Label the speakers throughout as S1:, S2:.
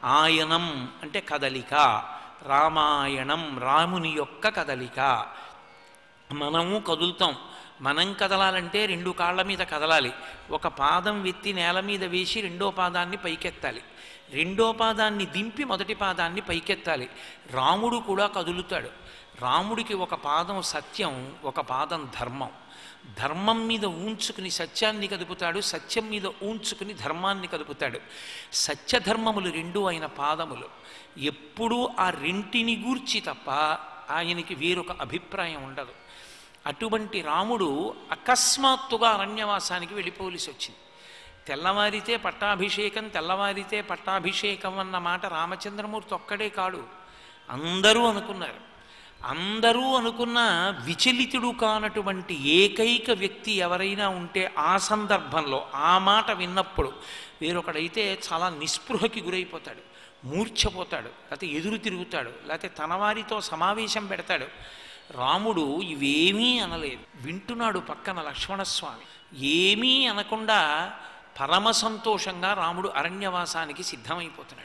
S1: ఆయనం అంటే కదలిక రామాయణం రాముని యొక్క కదలిక మనము కదులుతాం మనం కదలాలంటే రెండు కాళ్ళ మీద కదలాలి ఒక పాదం వెత్తి నేల మీద వేసి రెండో పాదాన్ని పైకెత్తాలి రెండో పాదాన్ని దింపి మొదటి పాదాన్ని పైకెత్తాలి రాముడు కూడా కదులుతాడు రాముడికి ఒక పాదం సత్యం ఒక పాదం ధర్మం ధర్మం మీద ఊంచుకుని సత్యాన్ని కదుపుతాడు సత్యం మీద ఊంచుకుని ధర్మాన్ని కదుపుతాడు సత్యధర్మములు రెండు అయిన పాదములు ఎప్పుడూ ఆ రెంటిని గూర్చి తప్ప ఆయనకి వేరొక అభిప్రాయం ఉండదు అటువంటి రాముడు అకస్మాత్తుగా అరణ్యవాసానికి వెళ్ళిపోవలసి వచ్చింది తెల్లవారితే పట్టాభిషేకం తెల్లవారితే పట్టాభిషేకం అన్న మాట రామచంద్రమూర్తి ఒక్కడే కాడు అందరూ అనుకున్నారు అందరూ అనుకున్న విచలితుడు కానటువంటి ఏకైక వ్యక్తి ఎవరైనా ఉంటే ఆ సందర్భంలో ఆ మాట విన్నప్పుడు వేరొకడైతే చాలా నిస్పృహకి గురైపోతాడు మూర్ఛపోతాడు లేకపోతే ఎదురు తిరుగుతాడు లేకపోతే తన వారితో సమావేశం పెడతాడు రాముడు ఇవేమీ అనలేదు వింటున్నాడు పక్కన లక్ష్మణస్వామి ఏమీ అనకుండా పరమ సంతోషంగా రాముడు అరణ్యవాసానికి సిద్ధమైపోతున్నాడు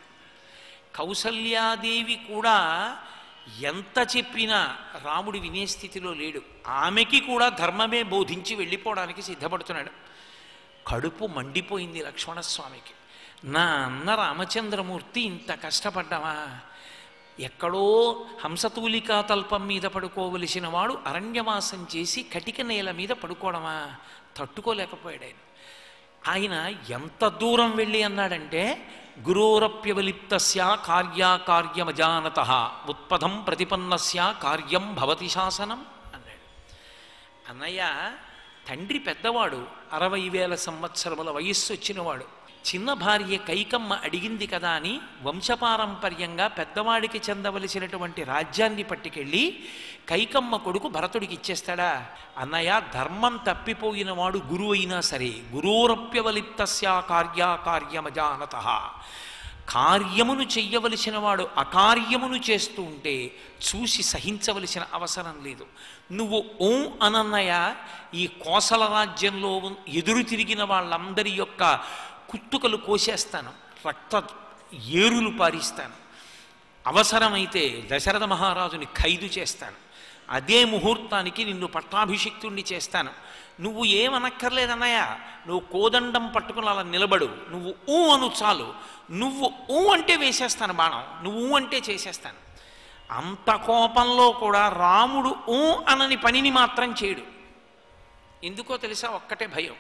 S1: కౌసల్యాదేవి కూడా ఎంత చెప్పినా రాముడు వినే స్థితిలో లేడు ఆమెకి కూడా ధర్మమే బోధించి వెళ్ళిపోవడానికి సిద్ధపడుతున్నాడు కడుపు మండిపోయింది లక్ష్మణస్వామికి నా అన్న రామచంద్రమూర్తి ఇంత కష్టపడ్డావా ఎక్కడో హంసతూలికా తల్పం మీద పడుకోవలసిన వాడు అరణ్యవాసం చేసి కటిక నేల మీద పడుకోవడమా తట్టుకోలేకపోయాడు ఆయన ఆయన ఎంత దూరం వెళ్ళి అన్నాడంటే గురోరప్యవలిప్తస్య కార్యాకార్యమజానత ఉత్పదం ప్రతిపన్నస్య కార్యం భవతి శాసనం అన్నాడు అన్నయ్య తండ్రి పెద్దవాడు అరవై వేల సంవత్సరముల వయస్సు వచ్చినవాడు చిన్న భార్య కైకమ్మ అడిగింది కదా అని వంశపారంపర్యంగా పెద్దవాడికి చెందవలసినటువంటి రాజ్యాన్ని పట్టుకెళ్ళి కైకమ్మ కొడుకు భరతుడికి ఇచ్చేస్తాడా అన్నయ్య ధర్మం తప్పిపోయిన వాడు గురువు అయినా సరే గురోరప్యవలిప్తస్య కార్యాకార్యమజానత కార్యమును చెయ్యవలసిన వాడు అకార్యమును చేస్తూ ఉంటే చూసి సహించవలసిన అవసరం లేదు నువ్వు ఓ అనన్నయ్య ఈ కోసల రాజ్యంలో ఉన్- ఎదురు తిరిగిన వాళ్ళందరి యొక్క కుత్తుకలు కోసేస్తాను రక్త ఏరులు పారిస్తాను అవసరమైతే దశరథ మహారాజుని ఖైదు చేస్తాను అదే ముహూర్తానికి నిన్ను పట్టాభిషిక్తుణ్ణి చేస్తాను నువ్వు ఏమనక్కర్లేదన్నయ్య నువ్వు కోదండం పట్టుకుని అలా నిలబడు నువ్వు ఊ అను చాలు నువ్వు ఊ అంటే వేసేస్తాను బాణం నువ్వు ఊ అంటే చేసేస్తాను అంత కోపంలో కూడా రాముడు ఊ అనని పనిని మాత్రం చేయడు ఎందుకో తెలుసా ఒక్కటే భయం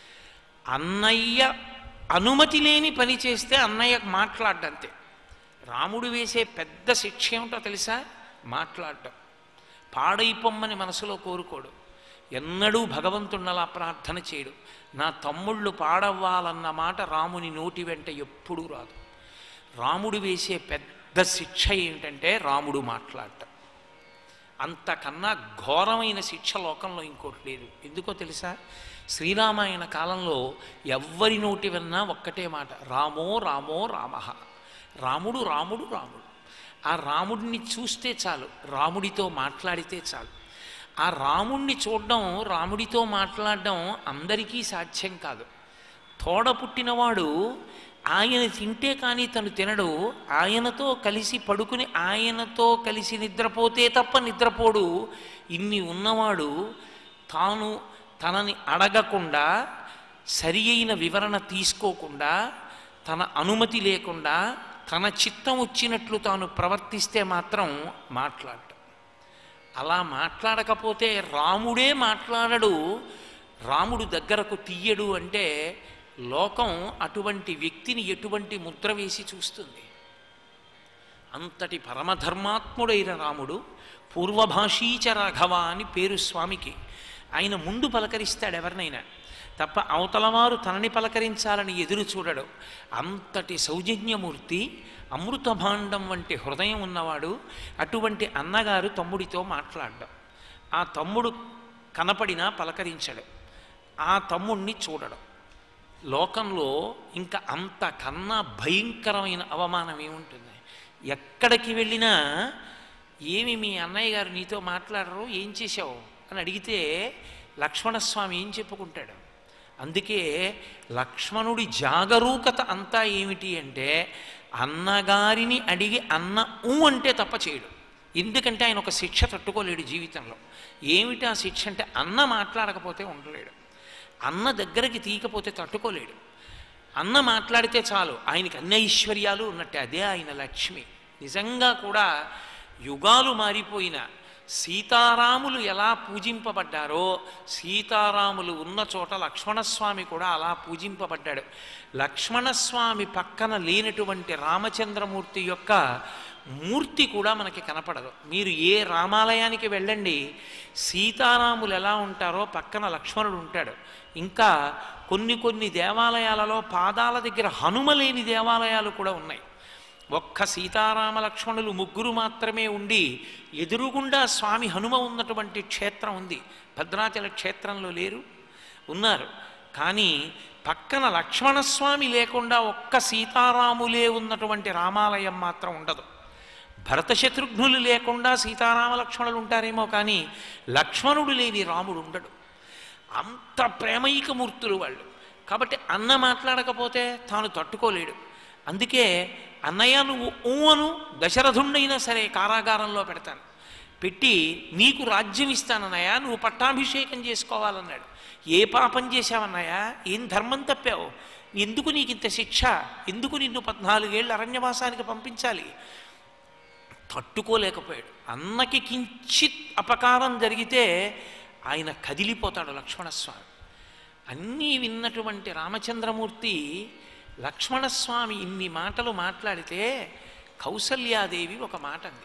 S1: అన్నయ్య అనుమతి లేని పని చేస్తే అన్నయ్య మాట్లాడ్డంతే రాముడు వేసే పెద్ద శిక్ష ఏమిటో తెలుసా మాట్లాడటం పాడైపోమ్మని మనసులో కోరుకోడు ఎన్నడూ భగవంతుణ్ణలా ప్రార్థన చేయడు నా తమ్ముళ్ళు పాడవ్వాలన్న మాట రాముని నోటి వెంట ఎప్పుడూ రాదు రాముడు వేసే పెద్ద శిక్ష ఏమిటంటే రాముడు మాట్లాడటం అంతకన్నా ఘోరమైన శిక్ష లోకంలో ఇంకోటి లేదు ఎందుకో తెలుసా శ్రీరామాయణ కాలంలో ఎవ్వరి నోటి విన్నా ఒక్కటే మాట రామో రామో రామ రాముడు రాముడు రాముడు ఆ రాముడిని చూస్తే చాలు రాముడితో మాట్లాడితే చాలు ఆ రాముణ్ణి చూడడం రాముడితో మాట్లాడడం అందరికీ సాధ్యం కాదు తోడ పుట్టినవాడు ఆయన తింటే కానీ తను తినడు ఆయనతో కలిసి పడుకుని ఆయనతో కలిసి నిద్రపోతే తప్ప నిద్రపోడు ఇన్ని ఉన్నవాడు తాను తనని అడగకుండా సరి అయిన వివరణ తీసుకోకుండా తన అనుమతి లేకుండా తన చిత్తం వచ్చినట్లు తాను ప్రవర్తిస్తే మాత్రం మాట్లాడటం అలా మాట్లాడకపోతే రాముడే మాట్లాడడు రాముడు దగ్గరకు తీయడు అంటే లోకం అటువంటి వ్యక్తిని ఎటువంటి ముద్ర వేసి చూస్తుంది అంతటి పరమధర్మాత్ముడైన రాముడు పూర్వభాషీచ రాఘవ అని పేరు స్వామికి ఆయన ముందు పలకరిస్తాడు ఎవరినైనా తప్ప అవతలవారు తనని పలకరించాలని ఎదురు చూడడు అంతటి సౌజన్యమూర్తి అమృత భాండం వంటి హృదయం ఉన్నవాడు అటువంటి అన్నగారు తమ్ముడితో మాట్లాడడం ఆ తమ్ముడు కనపడినా పలకరించడు ఆ తమ్ముణ్ణి చూడడం లోకంలో ఇంకా అంతకన్నా భయంకరమైన అవమానం ఏముంటుంది ఎక్కడికి వెళ్ళినా ఏమి మీ అన్నయ్య గారు నీతో మాట్లాడరు ఏం చేశావు అని అడిగితే లక్ష్మణస్వామి ఏం చెప్పుకుంటాడు అందుకే లక్ష్మణుడి జాగరూకత అంతా ఏమిటి అంటే అన్నగారిని అడిగి అన్న ఊ అంటే తప్ప చేయడు ఎందుకంటే ఆయన ఒక శిక్ష తట్టుకోలేడు జీవితంలో ఏమిటి ఆ శిక్ష అంటే అన్న మాట్లాడకపోతే ఉండలేడు అన్న దగ్గరికి తీయకపోతే తట్టుకోలేడు అన్న మాట్లాడితే చాలు ఆయనకి అన్ని ఐశ్వర్యాలు ఉన్నట్టే అదే ఆయన లక్ష్మి నిజంగా కూడా యుగాలు మారిపోయిన సీతారాములు ఎలా పూజింపబడ్డారో సీతారాములు ఉన్న చోట లక్ష్మణస్వామి కూడా అలా పూజింపబడ్డాడు లక్ష్మణస్వామి పక్కన లేనటువంటి రామచంద్రమూర్తి యొక్క మూర్తి కూడా మనకి కనపడదు మీరు ఏ రామాలయానికి వెళ్ళండి సీతారాములు ఎలా ఉంటారో పక్కన లక్ష్మణుడు ఉంటాడు ఇంకా కొన్ని కొన్ని దేవాలయాలలో పాదాల దగ్గర హనుమ లేని దేవాలయాలు కూడా ఉన్నాయి ఒక్క సీతారామ లక్ష్మణులు ముగ్గురు మాత్రమే ఉండి ఎదురుగుండా స్వామి హనుమ ఉన్నటువంటి క్షేత్రం ఉంది భద్రాచల క్షేత్రంలో లేరు ఉన్నారు కానీ పక్కన లక్ష్మణస్వామి లేకుండా ఒక్క సీతారాములే ఉన్నటువంటి రామాలయం మాత్రం ఉండదు భరత శత్రుఘ్నులు లేకుండా సీతారామ లక్ష్మణులు ఉంటారేమో కానీ లక్ష్మణుడు లేని రాముడు ఉండడు అంత ప్రేమైకమూర్తులు వాళ్ళు కాబట్టి అన్న మాట్లాడకపోతే తాను తట్టుకోలేడు అందుకే అన్నయ్య నువ్వు ఊ అను దశరథుండైనా సరే కారాగారంలో పెడతాను పెట్టి నీకు రాజ్యం ఇస్తానన్నయ్య నువ్వు పట్టాభిషేకం చేసుకోవాలన్నాడు ఏ పాపం చేశావన్నయ్య ఏం ధర్మం తప్పావు ఎందుకు నీకు ఇంత శిక్ష ఎందుకు నిన్ను పద్నాలుగేళ్ళు అరణ్యవాసానికి పంపించాలి తట్టుకోలేకపోయాడు అన్నకి కించిత్ అపకారం జరిగితే ఆయన కదిలిపోతాడు లక్ష్మణస్వామి అన్నీ విన్నటువంటి రామచంద్రమూర్తి లక్ష్మణస్వామి ఇన్ని మాటలు మాట్లాడితే కౌసల్యాదేవి ఒక మాట అంది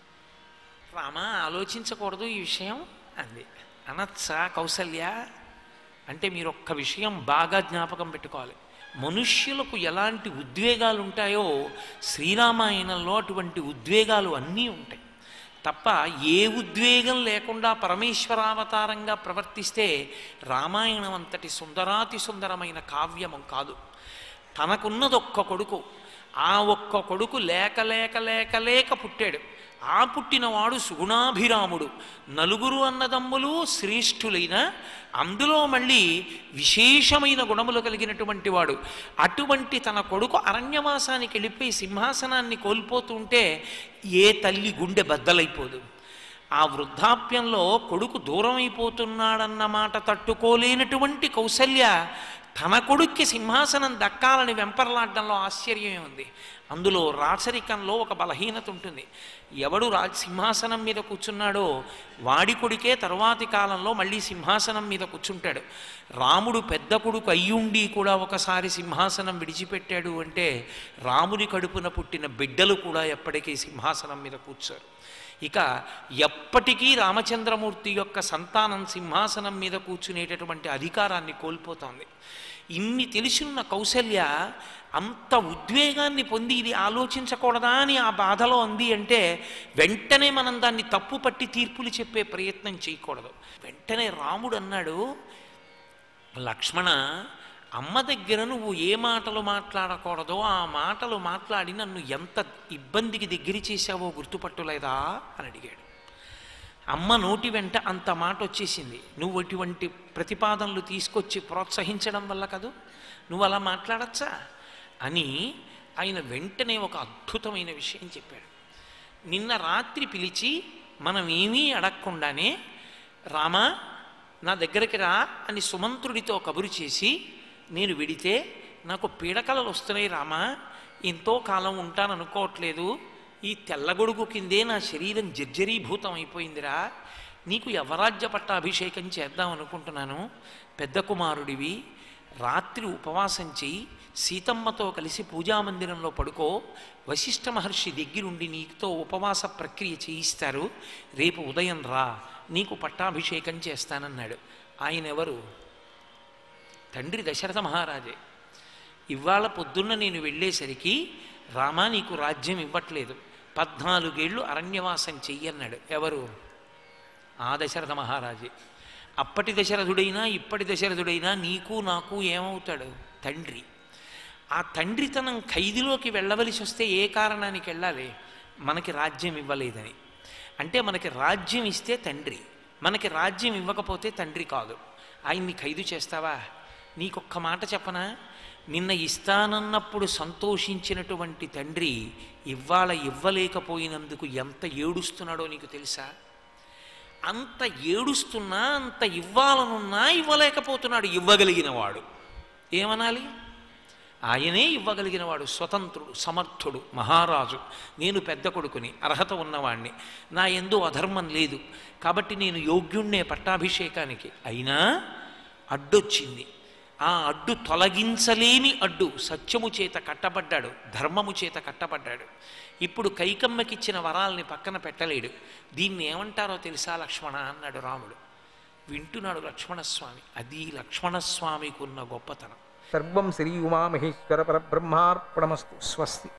S1: రామ ఆలోచించకూడదు ఈ విషయం అంది అనచ్చా కౌసల్య అంటే మీరు ఒక్క విషయం బాగా జ్ఞాపకం పెట్టుకోవాలి మనుష్యులకు ఎలాంటి ఉద్వేగాలు ఉంటాయో శ్రీరామాయణంలో అటువంటి ఉద్వేగాలు అన్నీ ఉంటాయి తప్ప ఏ ఉద్వేగం లేకుండా పరమేశ్వరావతారంగా ప్రవర్తిస్తే రామాయణం అంతటి సుందరాతి సుందరమైన కావ్యము కాదు తనకున్నది ఒక్క కొడుకు ఆ ఒక్క కొడుకు లేక లేక లేక లేక పుట్టాడు ఆ పుట్టినవాడు సుగుణాభిరాముడు నలుగురు అన్నదమ్ములు శ్రేష్ఠులైన అందులో మళ్ళీ విశేషమైన గుణములు కలిగినటువంటి వాడు అటువంటి తన కొడుకు అరణ్యవాసానికి వెళ్ళిపోయి సింహాసనాన్ని కోల్పోతుంటే ఏ తల్లి గుండె బద్దలైపోదు ఆ వృద్ధాప్యంలో కొడుకు దూరం అయిపోతున్నాడన్న మాట తట్టుకోలేనటువంటి కౌసల్య తన కొడుక్కి సింహాసనం దక్కాలని వెంపర్లాడడంలో ఆశ్చర్యమే ఉంది అందులో రాచరికంలో ఒక బలహీనత ఉంటుంది ఎవడు రా సింహాసనం మీద కూర్చున్నాడో వాడి కొడుకే తరువాతి కాలంలో మళ్ళీ సింహాసనం మీద కూర్చుంటాడు రాముడు పెద్ద కొడుకు అయ్యుండి కూడా ఒకసారి సింహాసనం విడిచిపెట్టాడు అంటే రాముని కడుపున పుట్టిన బిడ్డలు కూడా ఎప్పటికీ సింహాసనం మీద కూర్చోరు ఇక ఎప్పటికీ రామచంద్రమూర్తి యొక్క సంతానం సింహాసనం మీద కూర్చునేటటువంటి అధికారాన్ని కోల్పోతోంది ఇన్ని తెలిసిన్న కౌసల్య అంత ఉద్వేగాన్ని పొంది ఇది ఆలోచించకూడదా అని ఆ బాధలో ఉంది అంటే వెంటనే మనం దాన్ని తప్పు పట్టి తీర్పులు చెప్పే ప్రయత్నం చేయకూడదు వెంటనే రాముడు అన్నాడు లక్ష్మణ అమ్మ దగ్గర నువ్వు ఏ మాటలు మాట్లాడకూడదో ఆ మాటలు మాట్లాడి నన్ను ఎంత ఇబ్బందికి దగ్గర చేశావో గుర్తుపట్టలేదా అని అడిగాడు అమ్మ నోటి వెంట అంత మాట వచ్చేసింది నువ్వు ఇటువంటి ప్రతిపాదనలు తీసుకొచ్చి ప్రోత్సహించడం వల్ల కదూ నువ్వు అలా మాట్లాడచ్చా అని ఆయన వెంటనే ఒక అద్భుతమైన విషయం చెప్పాడు నిన్న రాత్రి పిలిచి మనం ఏమీ అడగకుండానే రామా నా దగ్గరికి రా అని సుమంత్రుడితో కబురు చేసి నేను విడితే నాకు పీడకలలు వస్తున్నాయి రామా ఎంతో కాలం ఉంటాననుకోవట్లేదు ఈ తెల్లగొడుగు కిందే నా శరీరం జర్జరీభూతం అయిపోయిందిరా నీకు యవరాజ్య పట్టాభిషేకం చేద్దాం అనుకుంటున్నాను పెద్ద కుమారుడివి రాత్రి ఉపవాసం చెయ్యి సీతమ్మతో కలిసి పూజామందిరంలో పడుకో వశిష్ఠ మహర్షి దగ్గరుండి నీతో ఉపవాస ప్రక్రియ చేయిస్తారు రేపు ఉదయం రా నీకు పట్టాభిషేకం చేస్తానన్నాడు ఆయన ఎవరు తండ్రి దశరథ మహారాజే ఇవాళ పొద్దున్న నేను వెళ్ళేసరికి రామా నీకు రాజ్యం ఇవ్వట్లేదు పద్నాలుగేళ్ళు అరణ్యవాసం చెయ్యన్నాడు ఎవరు ఆ దశరథ మహారాజే అప్పటి దశరథుడైనా ఇప్పటి దశరథుడైనా నీకు నాకు ఏమవుతాడు తండ్రి ఆ తండ్రితనం ఖైదులోకి వెళ్ళవలసి వస్తే ఏ కారణానికి వెళ్ళాలి మనకి రాజ్యం ఇవ్వలేదని అంటే మనకి రాజ్యం ఇస్తే తండ్రి మనకి రాజ్యం ఇవ్వకపోతే తండ్రి కాదు ఆయన్ని ఖైదు చేస్తావా నీకొక్క మాట చెప్పనా నిన్న ఇస్తానన్నప్పుడు సంతోషించినటువంటి తండ్రి ఇవాళ ఇవ్వలేకపోయినందుకు ఎంత ఏడుస్తున్నాడో నీకు తెలుసా అంత ఏడుస్తున్నా అంత ఇవ్వాలనున్నా ఇవ్వలేకపోతున్నాడు ఇవ్వగలిగిన వాడు ఏమనాలి ఆయనే ఇవ్వగలిగినవాడు స్వతంత్రుడు సమర్థుడు మహారాజు నేను పెద్ద కొడుకుని అర్హత ఉన్నవాణ్ణి నా ఎందు అధర్మం లేదు కాబట్టి నేను యోగ్యుణ్ణే పట్టాభిషేకానికి అయినా అడ్డొచ్చింది ఆ అడ్డు తొలగించలేని అడ్డు సత్యము చేత కట్టబడ్డాడు ధర్మము చేత కట్టబడ్డాడు ఇప్పుడు కైకమ్మకిచ్చిన వరాల్ని పక్కన పెట్టలేడు దీన్ని ఏమంటారో తెలుసా లక్ష్మణ అన్నాడు రాముడు వింటున్నాడు లక్ష్మణస్వామి అది లక్ష్మణస్వామికి ఉన్న గొప్పతనం
S2: సర్వం శ్రీ ఉమామహేశ్వర పరబ్రహ్మార్పణమస్తు స్వస్తి